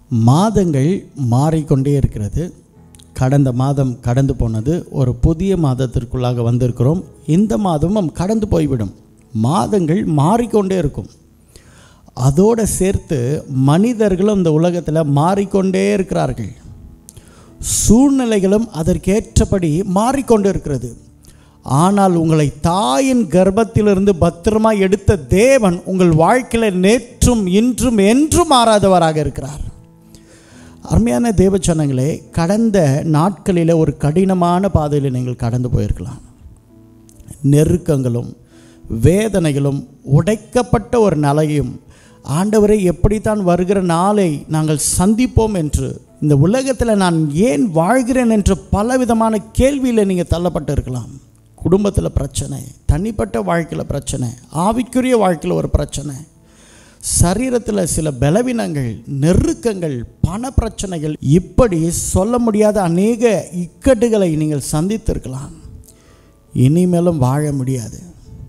மாதங்கள் மாறிக்கொண்டே இருக்கிறது கடந்த மாதம் கடந்து போனது ஒரு புதிய மாதத்திற்குள்ளாக வந்திருக்கிறோம் இந்த மாதமும் கடந்து போய்விடும் மாதங்கள் மாறிக்கொண்டே இருக்கும் அதோடு சேர்த்து மனிதர்களும் இந்த உலகத்தில் மாறிக்கொண்டே இருக்கிறார்கள் சூழ்நிலைகளும் அதற்கேற்றபடி மாறிக்கொண்டு இருக்கிறது ஆனால் உங்களை தாயின் கர்ப்பத்திலிருந்து பத்திரமா எடுத்த தேவன் உங்கள் வாழ்க்கையில் நேற்றும் இன்றும் என்றும் மாறாதவராக இருக்கிறார் அருமையான தேவச்சனங்களே கடந்த நாட்களில் ஒரு கடினமான பாதையில் நீங்கள் கடந்து போயிருக்கலாம் நெருக்கங்களும் வேதனைகளும் உடைக்கப்பட்ட ஒரு நிலையும் ஆண்டவரை எப்படித்தான் வருகிற நாளை நாங்கள் சந்திப்போம் என்று இந்த உலகத்தில் நான் ஏன் வாழ்கிறேன் என்ற பலவிதமான கேள்வியில் நீங்கள் தள்ளப்பட்டு இருக்கலாம் குடும்பத்தில் பிரச்சனை தனிப்பட்ட வாழ்க்கையில் பிரச்சனை ஆவிக்குரிய வாழ்க்கையில் ஒரு பிரச்சனை சரீரத்தில் சில பலவீனங்கள் நெருக்கங்கள் பண பிரச்சனைகள் இப்படி சொல்ல முடியாத அநேக இக்கட்டுகளை நீங்கள் சந்தித்திருக்கலாம் இனிமேலும் வாழ முடியாது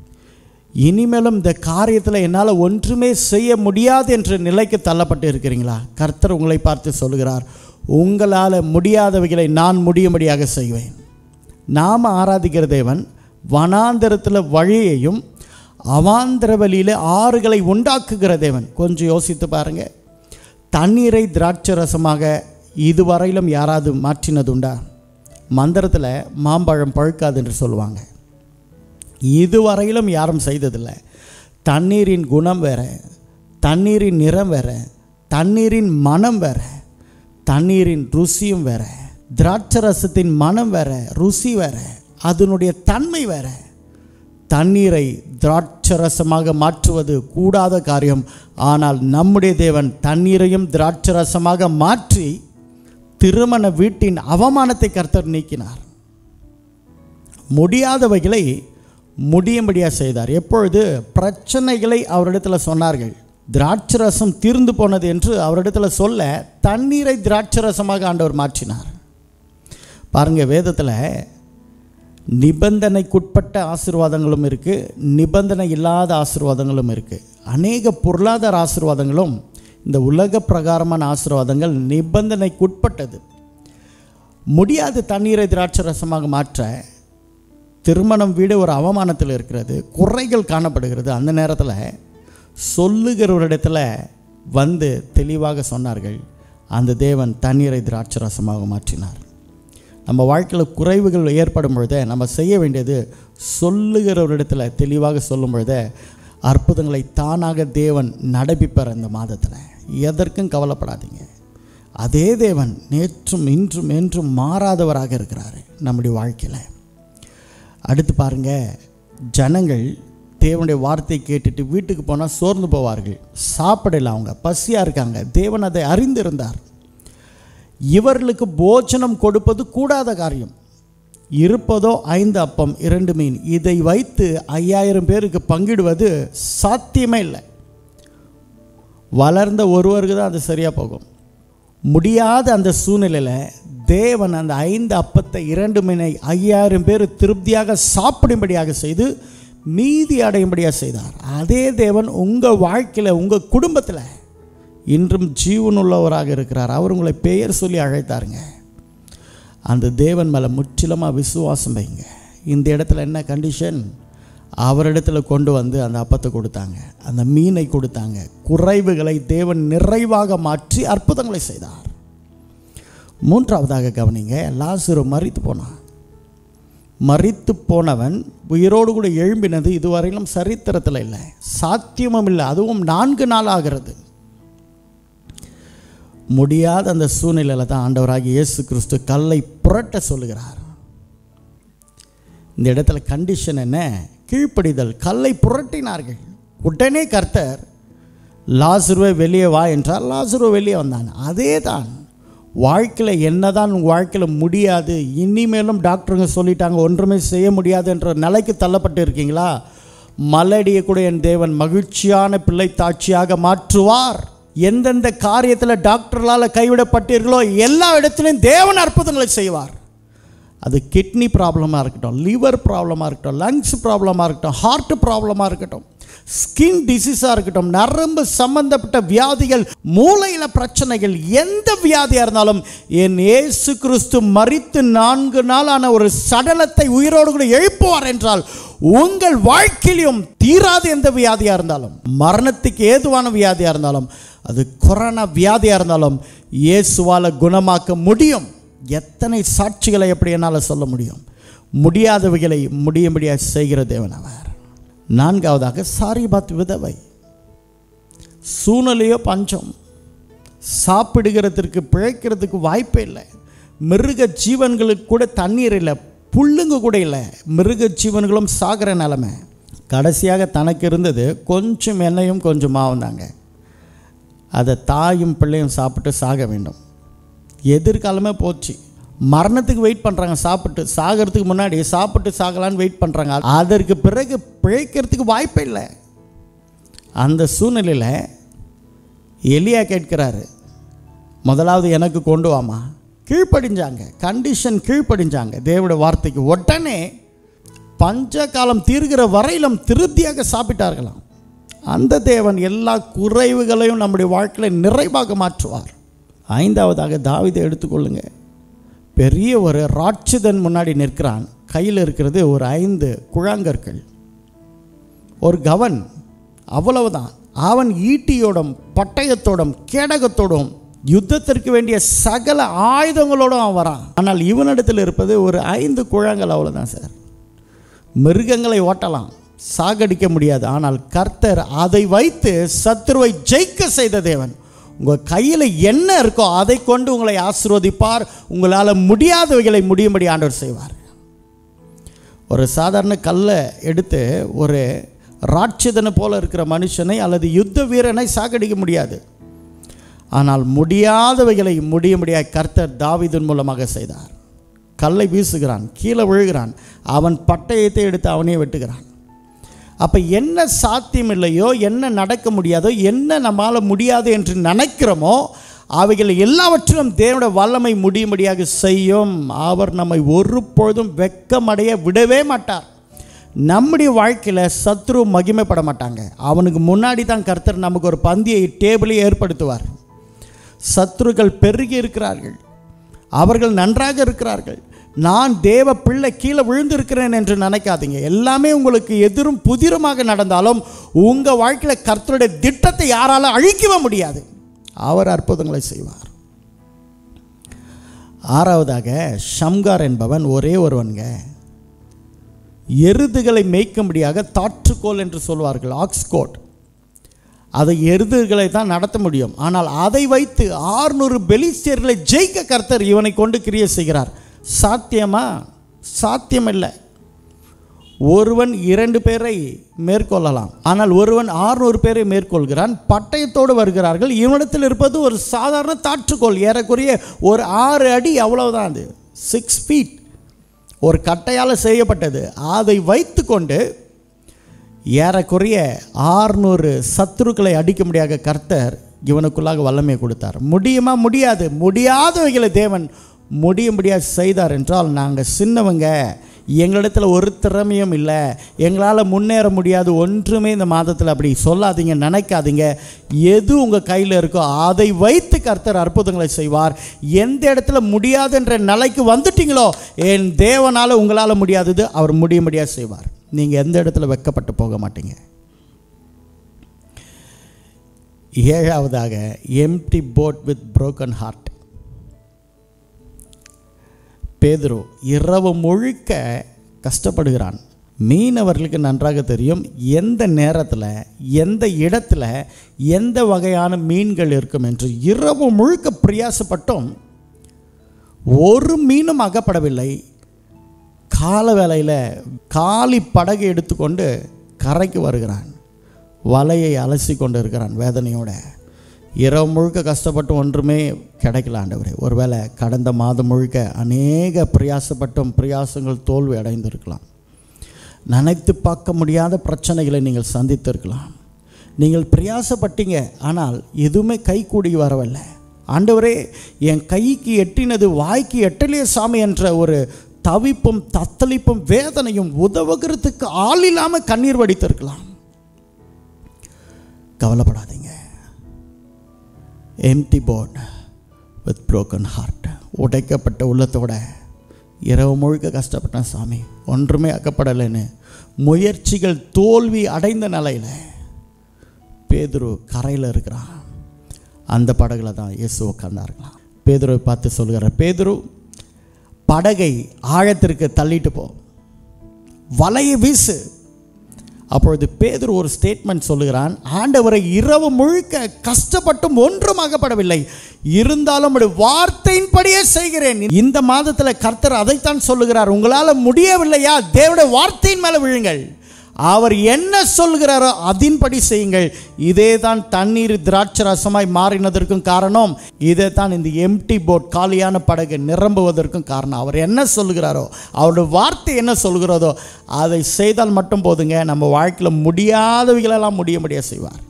இனிமேலும் இந்த காரியத்தில் என்னால் ஒன்றுமே செய்ய முடியாது என்ற நிலைக்கு தள்ளப்பட்டு இருக்கிறீங்களா கர்த்தர் உங்களை பார்த்து சொல்கிறார் உங்களால் முடியாதவைகளை நான் முடியும்படியாக செய்வேன் நாம் ஆராதிக்கிற தேவன் வனாந்தரத்தில் வழியையும் அவாந்திர வழியில் ஆறுகளை உண்டாக்குகிற தேவன் கொஞ்சம் யோசித்து பாருங்க தண்ணீரை திராட்சை ரசமாக இதுவரையிலும் யாராவது மாற்றினதுண்டா மந்திரத்தில் மாம்பழம் பழுக்காது என்று சொல்லுவாங்க இதுவரையிலும் யாரும் செய்ததில்லை தண்ணீரின் குணம் வேற தண்ணீரின் நிறம் வேற தண்ணீரின் மனம் வேற தண்ணீரின் ருசியும் வேற திராட்சை ரசத்தின் மனம் வேற ருசி வேற அதனுடைய தன்மை வேற தண்ணீரை திராட்சரசமாக மாற்றுவது கூடாத காரியம் ஆனால் நம்முடைய தேவன் தண்ணீரையும் திராட்சரசமாக மாற்றி திருமண வீட்டின் அவமானத்தை கர்த்தர் நீக்கினார் முடியாதவைகளை முடியும்படியாக செய்தார் எப்பொழுது பிரச்சனைகளை அவரிடத்தில் சொன்னார்கள் திராட்சரசம் தீர்ந்து போனது என்று அவரிடத்தில் சொல்ல தண்ணீரை திராட்சரசமாக ஆண்டவர் மாற்றினார் பாருங்க வேதத்தில் நிபந்தனைக்குட்பட்ட ஆசீர்வாதங்களும் இருக்குது நிபந்தனை இல்லாத ஆசீர்வாதங்களும் இருக்குது அநேக பொருளாதார ஆசீர்வாதங்களும் இந்த உலக பிரகாரமான ஆசீர்வாதங்கள் நிபந்தனைக்குட்பட்டது முடியாத தண்ணீரை திராட்சை ரசமாக மாற்ற திருமணம் வீடு ஒரு அவமானத்தில் இருக்கிறது குறைகள் காணப்படுகிறது அந்த நேரத்தில் சொல்லுகிறவரிடத்தில் வந்து தெளிவாக சொன்னார்கள் அந்த தேவன் தண்ணீரை திராட்சை ரசமாக மாற்றினார் நம்ம வாழ்க்கையில் குறைவுகள் ஏற்படும் பொழுதே நம்ம செய்ய வேண்டியது சொல்லுகிறவரிடத்தில் தெளிவாக சொல்லும் பொழுதே அற்புதங்களை தானாக தேவன் நடப்பிப்பார் இந்த மாதத்தில் எதற்கும் கவலைப்படாதீங்க அதே தேவன் நேற்றும் இன்றும் என்றும் மாறாதவராக இருக்கிறார் நம்முடைய வாழ்க்கையில் அடுத்து பாருங்க ஜனங்கள் தேவனுடைய வார்த்தையை கேட்டுட்டு வீட்டுக்கு போனால் சோர்ந்து போவார்கள் சாப்பிடல அவங்க பசியாக இருக்காங்க தேவன் அதை அறிந்திருந்தார் இவர்களுக்கு போஜனம் கொடுப்பது கூடாத காரியம் இருப்பதோ ஐந்து அப்பம் இரண்டு மீன் இதை வைத்து ஐயாயிரம் பேருக்கு பங்கிடுவது சாத்தியமே இல்லை வளர்ந்த ஒருவருக்கு தான் அது சரியாக போகும் முடியாத அந்த சூழ்நிலையில் தேவன் அந்த ஐந்து அப்பத்தை இரண்டு மீனை ஐயாயிரம் பேர் திருப்தியாக சாப்பிடும்படியாக செய்து மீதி அடையும்படியாக செய்தார் அதே தேவன் உங்கள் வாழ்க்கையில் உங்கள் குடும்பத்தில் இன்றும் ஜீவனுள்ளவராக இருக்கிறார் அவர் உங்களை பெயர் சொல்லி அழைத்தாருங்க அந்த தேவன் மேலே முற்றிலுமாக விசுவாசம் வைங்க இந்த இடத்துல என்ன கண்டிஷன் அவரிடத்துல கொண்டு வந்து அந்த அப்பத்தை கொடுத்தாங்க அந்த மீனை கொடுத்தாங்க குறைவுகளை தேவன் நிறைவாக மாற்றி அற்புதங்களை செய்தார் மூன்றாவதாக கவனிங்க லாசுரு மறித்து போனான் மறித்து போனவன் உயிரோடு கூட எழும்பினது இதுவரையிலும் சரித்திரத்தில் இல்லை சாத்தியமும் இல்லை அதுவும் நான்கு நாள் ஆகிறது முடியாத அந்த சூழ்நிலையில் தான் ஆண்டவராகிய இயேசு கிறிஸ்து கல்லை புரட்ட சொல்லுகிறார் இந்த இடத்துல கண்டிஷன் என்ன கீழ்ப்படிதல் கல்லை புரட்டினார்கள் உடனே கர்த்தர் லாசுருவை வெளியே வா என்றால் லாசுருவை வெளியே வந்தான் அதே தான் வாழ்க்கையில் என்னதான் உங்கள் வாழ்க்கையில் முடியாது இனிமேலும் டாக்டருங்க சொல்லிட்டாங்க ஒன்றுமே செய்ய முடியாது என்ற நிலைக்கு தள்ளப்பட்டு இருக்கீங்களா மலடியை கூட என் தேவன் மகிழ்ச்சியான பிள்ளை தாட்சியாக மாற்றுவார் எந்தெந்த காரியத்தில் டாக்டர்களால் கைவிடப்பட்டீர்களோ எல்லா இடத்துலையும் தேவன் அற்புதங்களை செய்வார் அது கிட்னி ப்ராப்ளமாக இருக்கட்டும் லிவர் ப்ராப்ளமாக இருக்கட்டும் லங்ஸ் ப்ராப்ளமாக இருக்கட்டும் ஹார்ட் ப்ராப்ளமாக இருக்கட்டும் ஸ்கின் டிசீஸாக இருக்கட்டும் நரம்பு சம்பந்தப்பட்ட வியாதிகள் மூளையில் பிரச்சனைகள் எந்த வியாதியாக இருந்தாலும் என் இயேசு கிறிஸ்து மறித்து நான்கு நாளான ஒரு சடலத்தை உயிரோடு கூட எழுப்புவார் என்றால் உங்கள் வாழ்க்கையிலும் தீராத எந்த வியாதியாக இருந்தாலும் மரணத்துக்கு ஏதுவான வியாதியாக இருந்தாலும் அது கொரோனா வியாதியாக இருந்தாலும் இயேசுவால் குணமாக்க முடியும் எத்தனை சாட்சிகளை எப்படி என்னால் சொல்ல முடியும் முடியாதவைகளை முடியும்படியாக செய்கிற தேவன் அவர் நான்காவதாக சாரிபாத் விதவை சூழ்நிலையோ பஞ்சம் சாப்பிடுகிறதுக்கு பிழைக்கிறதுக்கு வாய்ப்பே இல்லை மிருக ஜீவன்களுக்கு கூட தண்ணீர் இல்லை புல்லுங்க கூட இல்லை மிருக ஜீவன்களும் சாகிற நிலமை கடைசியாக தனக்கு இருந்தது கொஞ்சம் எண்ணெயும் கொஞ்சம் மாவும் தாங்க அதை தாயும் பிள்ளையும் சாப்பிட்டு சாக வேண்டும் எதிர்காலமே போச்சு மரணத்துக்கு வெயிட் பண்ணுறாங்க சாப்பிட்டு சாகிறதுக்கு முன்னாடி சாப்பிட்டு சாகலான்னு வெயிட் பண்ணுறாங்க அதற்கு பிறகு பிழைக்கிறதுக்கு வாய்ப்பே இல்லை அந்த சூழ்நிலையில் எலியா கேட்கிறாரு முதலாவது எனக்கு கொண்டு வாமா கீழ்ப்படிஞ்சாங்க கண்டிஷன் கீழ்ப்படிஞ்சாங்க தேவோட வார்த்தைக்கு உடனே பஞ்ச காலம் தீர்கிற வரையிலும் திருப்தியாக சாப்பிட்டார்களாம் அந்த தேவன் எல்லா குறைவுகளையும் நம்முடைய வாழ்க்கையில் நிறைவாக மாற்றுவார் ஐந்தாவதாக தாவிதை எடுத்துக்கொள்ளுங்க பெரிய ஒரு ராட்சதன் முன்னாடி நிற்கிறான் கையில் இருக்கிறது ஒரு ஐந்து குழாங்கற்கள் ஒரு கவன் அவ்வளவுதான் அவன் ஈட்டியோடும் பட்டயத்தோடும் கேடகத்தோடும் யுத்தத்திற்கு வேண்டிய சகல ஆயுதங்களோடும் அவன் வரான் ஆனால் இவனிடத்தில் இருப்பது ஒரு ஐந்து குழாங்கள் அவ்வளோதான் சார் மிருகங்களை ஓட்டலாம் சாகடிக்க முடியாது ஆனால் கர்த்தர் அதை வைத்து சத்ருவை ஜெயிக்க செய்த தேவன் உங்கள் கையில் என்ன இருக்கோ அதை கொண்டு உங்களை ஆசிர்வதிப்பார் உங்களால் முடியாதவைகளை முடியும்படி ஆண்டவர் செய்வார் ஒரு சாதாரண கல்லை எடுத்து ஒரு ராட்சதனை போல இருக்கிற மனுஷனை அல்லது யுத்த வீரனை சாகடிக்க முடியாது ஆனால் முடியாதவைகளை முடியும்படியாக கர்த்தர் தாவீதின் மூலமாக செய்தார் கல்லை வீசுகிறான் கீழே விழுகிறான் அவன் பட்டயத்தை எடுத்து அவனே வெட்டுகிறான் அப்போ என்ன சாத்தியம் இல்லையோ என்ன நடக்க முடியாதோ என்ன நம்மால் முடியாது என்று நினைக்கிறோமோ அவைகள் எல்லாவற்றிலும் தேவனுடைய வல்லமை முடியும்படியாக செய்யும் அவர் நம்மை ஒரு பொழுதும் வெக்கமடைய விடவே மாட்டார் நம்முடைய வாழ்க்கையில் சத்ரு மகிமைப்பட மாட்டாங்க அவனுக்கு முன்னாடி தான் கர்த்தர் நமக்கு ஒரு பந்தியை டேபிளை ஏற்படுத்துவார் சத்ருக்கள் பெருகி இருக்கிறார்கள் அவர்கள் நன்றாக இருக்கிறார்கள் நான் தேவ பிள்ளை கீழே விழுந்திருக்கிறேன் என்று நினைக்காதீங்க எல்லாமே உங்களுக்கு எதிரும் புதிருமாக நடந்தாலும் உங்கள் வாழ்க்கையில் கர்த்தருடைய திட்டத்தை யாராலும் அழிக்கவே முடியாது அவர் அற்புதங்களை செய்வார் ஆறாவதாக ஷம்கார் என்பவன் ஒரே ஒருவன்க எருதுகளை மேய்க்கும்படியாக தாற்றுக்கோல் என்று சொல்வார்கள் ஆக்ஸ்கோட் அதை எருதுகளை தான் நடத்த முடியும் ஆனால் அதை வைத்து ஆறுநூறு பெலிஸ்தியர்களை ஜெயிக்க கர்த்தர் இவனை கொண்டு கிரியை செய்கிறார் சாத்தியமா சாத்தியம் இல்லை ஒருவன் இரண்டு பேரை மேற்கொள்ளலாம் ஆனால் ஒருவன் ஆறுநூறு பேரை மேற்கொள்கிறான் பட்டயத்தோடு வருகிறார்கள் இவனிடத்தில் இருப்பது ஒரு சாதாரண தாற்றுக்கோள் ஏறக்குறைய ஒரு ஆறு அடி அவ்வளவுதான் அது சிக்ஸ் ஃபீட் ஒரு கட்டையால் செய்யப்பட்டது அதை வைத்துக்கொண்டு ஏறக்குறைய ஆறுநூறு சத்துருக்களை அடிக்க முடியாத கர்த்தர் இவனுக்குள்ளாக வல்லமை கொடுத்தார் முடியுமா முடியாது முடியாதவைகளை தேவன் முடியும்படியாக செய்தார் என்றால் நாங்கள் சின்னவங்க எங்களிடத்தில் ஒரு திறமையும் இல்லை எங்களால் முன்னேற முடியாது ஒன்றுமே இந்த மாதத்தில் அப்படி சொல்லாதீங்க நினைக்காதீங்க எது உங்கள் கையில் இருக்கோ அதை வைத்து கர்த்தர் அற்புதங்களை செய்வார் எந்த இடத்துல முடியாதுன்ற நிலைக்கு வந்துட்டீங்களோ என் தேவனால் உங்களால் முடியாதது அவர் முடியும்படியாக செய்வார் நீங்கள் எந்த இடத்துல வெக்கப்பட்டு போக மாட்டீங்க ஏழாவதாக empty boat with broken heart Pethuru இரவு முழுக்க கஷ்டப்படுகிறான் மீனவர்களுக்கு நன்றாக தெரியும் எந்த நேரத்தில் எந்த இடத்துல எந்த வகையான மீன்கள் இருக்கும் என்று இரவு முழுக்க பிரயாசப்பட்டும் ஒரு மீனும் அகப்படவில்லை கால வேளையில் காலி படகு எடுத்துக்கொண்டு கரைக்கு வருகிறான் வலையை அலசி கொண்டு இருக்கிறான் வேதனையோட இரவு முழுக்க கஷ்டப்பட்டு ஒன்றுமே கிடைக்கல ஆண்டவரே ஒருவேளை கடந்த மாதம் முழுக்க அநேக பிரயாசப்பட்டும் பிரயாசங்கள் தோல்வி அடைந்திருக்கலாம் நினைத்து பார்க்க முடியாத பிரச்சனைகளை நீங்கள் சந்தித்திருக்கலாம் நீங்கள் பிரயாசப்பட்டீங்க ஆனால் எதுவுமே கை கூடி வரவில்லை ஆண்டவரே என் கைக்கு எட்டினது வாய்க்கு எட்டலையே சாமி என்ற ஒரு தவிப்பும் தத்தளிப்பும் வேதனையும் உதவுகிறதுக்கு ஆள் இல்லாமல் கண்ணீர் வடித்திருக்கலாம் கவலைப்படாதீங்க empty boat with broken heart உடைக்கப்பட்ட உள்ளத்தோட இரவு முழுக்க கஷ்டப்பட்டேன் சாமி ஒன்றுமே அக்கப்படலைன்னு முயற்சிகள் தோல்வி அடைந்த நிலையில் பேதுரு கரையில் இருக்கிறான் அந்த படகுல தான் இயேசு உட்கார்ந்தார்களாம் பேதுருவை பார்த்து சொல்கிறார் பேதுரு படகை ஆழத்திற்கு தள்ளிட்டு போ வலையை வீசு அப்பொழுது பேதுரு ஒரு ஸ்டேட்மெண்ட் சொல்லுகிறான் ஆண்டவரை இரவு முழுக்க கஷ்டப்பட்டும் ஒன்றும் ஆகப்படவில்லை இருந்தாலும் உம்முடைய வார்த்தையின்படியே செய்கிறேன் இந்த மாதத்தில் கர்த்தர் அதைத்தான் சொல்லுகிறார் உங்களால் முடியவில்லையா தேவனுடைய வார்த்தையின் மேலே விழுங்கள் அவர் என்ன சொல்கிறாரோ அதின்படி செய்யுங்கள் இதே தான் தண்ணீர் திராட்சை ரசமாய் மாறினதற்கும் காரணம் இதே தான் இந்த எம்டி போட் காலியான படகு நிரம்புவதற்கும் காரணம் அவர் என்ன சொல்கிறாரோ அவருடைய வார்த்தை என்ன சொல்கிறதோ அதை செய்தால் மட்டும் போதுங்க நம்ம வாழ்க்கையில் முடியாதவைகளெல்லாம் முடியும்படியாக செய்வார்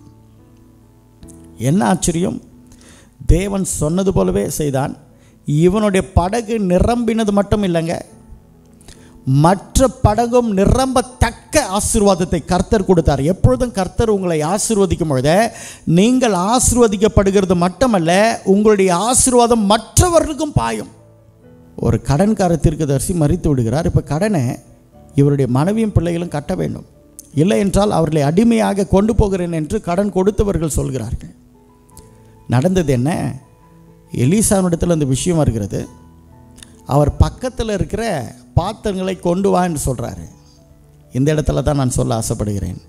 என்ன ஆச்சரியம் தேவன் சொன்னது போலவே செய்தான் இவனுடைய படகு நிரம்பினது மட்டும் இல்லைங்க மற்ற படகும் நிரம்பத்தக்க ஆசீர்வாதத்தை கர்த்தர் கொடுத்தார் எப்பொழுதும் கர்த்தர் உங்களை ஆசீர்வதிக்கும் பொழுது நீங்கள் ஆசீர்வதிக்கப்படுகிறது மட்டுமல்ல உங்களுடைய ஆசீர்வாதம் மற்றவர்களுக்கும் பாயும் ஒரு கடன்கார தீர்க்கதரிசி மறித்து விடுகிறார் இப்போ கடனை இவருடைய மனைவியும் பிள்ளைகளும் கட்ட வேண்டும் இல்லை என்றால் அவர்களை அடிமையாக கொண்டு போகிறேன் என்று கடன் கொடுத்தவர்கள் சொல்கிறார்கள் நடந்தது என்ன எலிசாவினிடத்தில் அந்த விஷயம் வருகிறது அவர் பக்கத்தில் இருக்கிற பாத்திரங்களை கொண்டு வா என்று சொல்கிறாரு இந்த இடத்துல தான் நான் சொல்ல ஆசைப்படுகிறேன்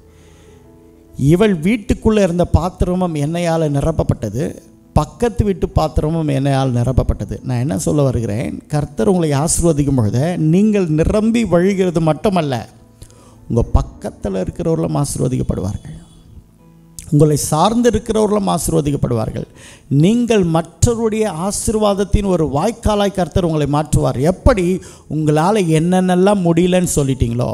இவள் வீட்டுக்குள்ளே இருந்த பாத்திரமும் எண்ணெயால் நிரப்பப்பட்டது பக்கத்து வீட்டு பாத்திரமும் எண்ணெயால் நிரப்பப்பட்டது நான் என்ன சொல்ல வருகிறேன் கர்த்தர் உங்களை ஆசீர்வதிக்கும் பொழுது நீங்கள் நிரம்பி வழிகிறது மட்டுமல்ல உங்கள் பக்கத்தில் இருக்கிறவர்களும் ஆசீர்வதிக்கப்படுவார்கள் உங்களை சார்ந்து இருக்கிறவர்களும் ஆசீர்வதிக்கப்படுவார்கள் நீங்கள் மற்றவருடைய ஆசீர்வாதத்தின் ஒரு வாய்க்காலாய் கர்த்தர் உங்களை மாற்றுவார் எப்படி உங்களால் என்னென்னலாம் முடியலன்னு சொல்லிட்டீங்களோ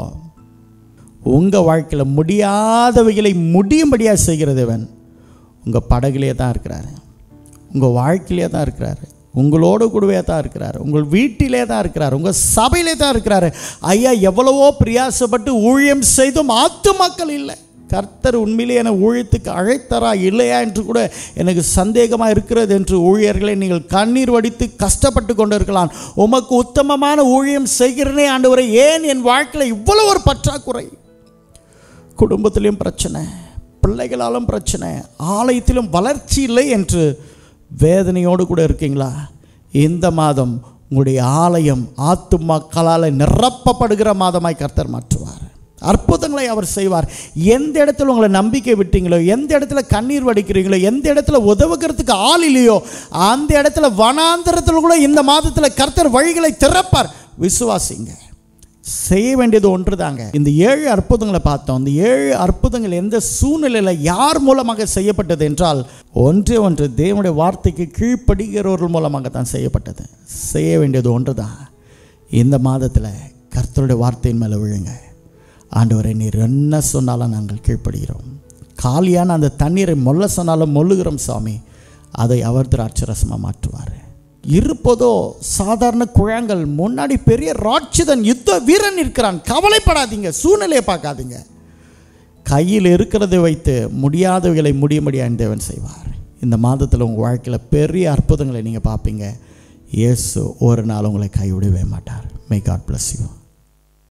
உங்கள் வாழ்க்கையில் முடியாதவைகளை முடியும்படியாக செய்கிற தேவன் உங்கள் படகுலே தான் இருக்கிறாரு உங்கள் வாழ்க்கையிலே தான் இருக்கிறாரு உங்களோடு கூடவே தான் இருக்கிறார் உங்கள் வீட்டிலே தான் இருக்கிறார் உங்கள் சபையிலே தான் இருக்கிறாரு ஐயா எவ்வளவோ பிரயாசப்பட்டு ஊழியம் செய்தும் ஆத்து மக்கள் இல்லை கர்த்தர் உண்மையிலே என ஊழியத்துக்கு அழைத்தரா இல்லையா என்று கூட எனக்கு சந்தேகமாக இருக்கிறது என்று ஊழியர்களை நீங்கள் கண்ணீர் வடித்து கஷ்டப்பட்டு கொண்டு இருக்கலாம் உமக்கு உத்தமமான ஊழியம் செய்கிறனே ஆண்டவரை ஏன் என் வாழ்க்கையில் இவ்வளோ ஒரு பற்றாக்குறை குடும்பத்திலையும் பிரச்சனை பிள்ளைகளாலும் பிரச்சனை ஆலயத்திலும் வளர்ச்சி இல்லை என்று வேதனையோடு கூட இருக்கீங்களா இந்த மாதம் உங்களுடைய ஆலயம் ஆத்துமாக்களால் நிரப்பப்படுகிற மாதமாய் கர்த்தர் மாற்றுவார் அற்புதங்களை அவர் செய்வார் எந்த இடத்துல உங்களை நம்பிக்கை விட்டீங்களோ எந்த இடத்துல கண்ணீர் வடிக்கிறீங்களோ எந்த இடத்துல உதவுகிறதுக்கு ஆள் இல்லையோ அந்த இடத்துல வனாந்தரத்தில் கூட இந்த மாதத்தில் கர்த்தர் வழிகளை திறப்பார் விசுவாசிங்க செய்ய வேண்டியது ஒன்று தாங்க இந்த ஏழு அற்புதங்களை பார்த்தோம் இந்த ஏழு அற்புதங்கள் எந்த சூழ்நிலையில் யார் மூலமாக செய்யப்பட்டது என்றால் ஒன்றே ஒன்று தேவனுடைய வார்த்தைக்கு கீழ்ப்படுகிறவர்கள் மூலமாக தான் செய்யப்பட்டது செய்ய வேண்டியது ஒன்று தான் இந்த மாதத்தில் கர்த்தருடைய வார்த்தையின் மேலே விழுங்க ஆண்டவரை நீர் என்ன சொன்னாலும் நாங்கள் கீழ்ப்படுகிறோம் காலியான அந்த தண்ணீரை மொல்ல சொன்னாலும் மொல்லுகிறோம் சாமி அதை அவர் திராட்சரசமாக மாற்றுவார் இருப்பதோ சாதாரண குழாங்கள் முன்னாடி பெரிய ராட்சிதன் யுத்த வீரன் இருக்கிறான் கவலைப்படாதீங்க சூழ்நிலையை பார்க்காதீங்க கையில் இருக்கிறதை வைத்து முடியாதவைகளை முடியும்படியாக தேவன் செய்வார் இந்த மாதத்தில் உங்கள் வாழ்க்கையில் பெரிய அற்புதங்களை நீங்கள் பார்ப்பீங்க இயேசு ஒரு நாள் உங்களை கைவிடவே மாட்டார் மே காட் bless யூ